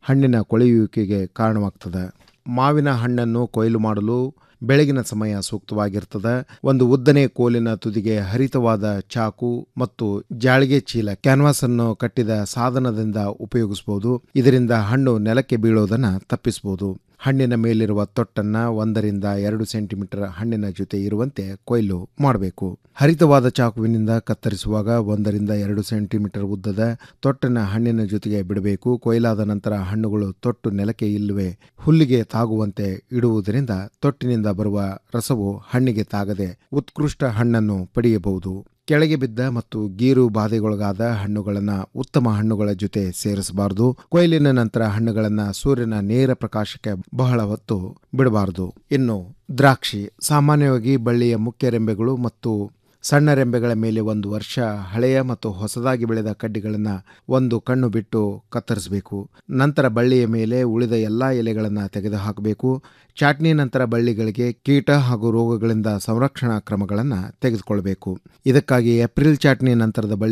ಹಣ್ಣಿನ ಕೊಳೆಯುವಿಕೆಗೆ ಕಾರಣವಾಗ್ತದೆ ಮಾವಿನ ಹಣ್ಣನ್ನು ಕೊಯ್ಲು ಮಾಡಲು ಬೆಳಗಿನ ಸಮಯ ಸೂಕ್ತವಾಗಿರ್ತದೆ ಒಂದು ಉದ್ದನೆ ಕೋಲಿನ ತುದಿಗೆ ಹರಿತವಾದ ಚಾಕು ಮತ್ತು ಜಾಳಿಗೆ ಚೀಲ ಕ್ಯಾನ್ವಾಸ್ ಅನ್ನು ಕಟ್ಟಿದ ಸಾಧನದಿಂದ ಉಪಯೋಗಿಸಬಹುದು ಇದರಿಂದ ಹಣ್ಣು ನೆಲಕ್ಕೆ ಬೀಳೋದನ್ನ ತಪ್ಪಿಸಬಹುದು ಹಣ್ಣಿನ ಮೇಲಿರುವ ತೊಟ್ಟನ್ನ ಒಂದರಿಂದ ಎರಡು ಸೆಂಟಿಮೀಟರ್ ಹಣ್ಣಿನ ಜೊತೆ ಇರುವಂತೆ ಕೊಯ್ಲು ಮಾಡಬೇಕು ಹರಿತವಾದ ಚಾಕುವಿನಿಂದ ಕತ್ತರಿಸುವಾಗ ಒಂದರಿಂದ ಎರಡು ಸೆಂಟಿಮೀಟರ್ ಉದ್ದದ ತೊಟ್ಟನ್ನ ಹಣ್ಣಿನ ಜೊತೆಗೆ ಬಿಡಬೇಕು ಕೊಯ್ಲಾದ ನಂತರ ಹಣ್ಣುಗಳು ತೊಟ್ಟು ನೆಲಕ್ಕೆ ಇಲ್ಲವೇ ಹುಲ್ಲಿಗೆ ತಾಗುವಂತೆ ಇಡುವುದರಿಂದ ತೊಟ್ಟಿನಿಂದ ಬರುವ ರಸವು ಹಣ್ಣಿಗೆ ತಾಗದೆ ಉತ್ಕೃಷ್ಟ ಹಣ್ಣನ್ನು ಪಡೆಯಬಹುದು ಕೆಳಗೆ ಬಿದ್ದ ಮತ್ತು ಗೀರು ಬಾಧೆಗೊಳಗಾದ ಹಣ್ಣುಗಳನ್ನು ಉತ್ತಮ ಹಣ್ಣುಗಳ ಜೊತೆ ಸೇರಿಸಬಾರದು ಕೊಯ್ಲಿನ ನಂತರ ಹಣ್ಣುಗಳನ್ನು ಸೂರ್ಯನ ನೇರ ಪ್ರಕಾಶಕ್ಕೆ ಬಹಳ ಹೊತ್ತು ಬಿಡಬಾರದು ಇನ್ನು ದ್ರಾಕ್ಷಿ ಸಾಮಾನ್ಯವಾಗಿ ಬಳ್ಳಿಯ ಮುಖ್ಯ ರೆಂಬೆಗಳು ಮತ್ತು ಸಣ್ಣ ರೆಂಬೆಗಳ ಮೇಲೆ ಒಂದು ವರ್ಷ ಹಳೆಯ ಮತ್ತು ಹೊಸದಾಗಿ ಬೆಳೆದ ಕಡ್ಡಿಗಳನ್ನು ಒಂದು ಕಣ್ಣು ಬಿಟ್ಟು ಕತ್ತರಿಸಬೇಕು ನಂತರ ಬಳ್ಳಿಯ ಮೇಲೆ ಉಳಿದ ಎಲ್ಲ ಎಲೆಗಳನ್ನು ತೆಗೆದುಹಾಕಬೇಕು ಚಾಟ್ನಿ ನಂತರ ಬಳ್ಳಿಗಳಿಗೆ ಕೀಟ ಹಾಗೂ ರೋಗಗಳಿಂದ ಸಂರಕ್ಷಣಾ ಕ್ರಮಗಳನ್ನು ತೆಗೆದುಕೊಳ್ಬೇಕು ಇದಕ್ಕಾಗಿ ಏಪ್ರಿಲ್ ಚಾಟ್ನಿ ನಂತರದ ಬಳ್ಳಿ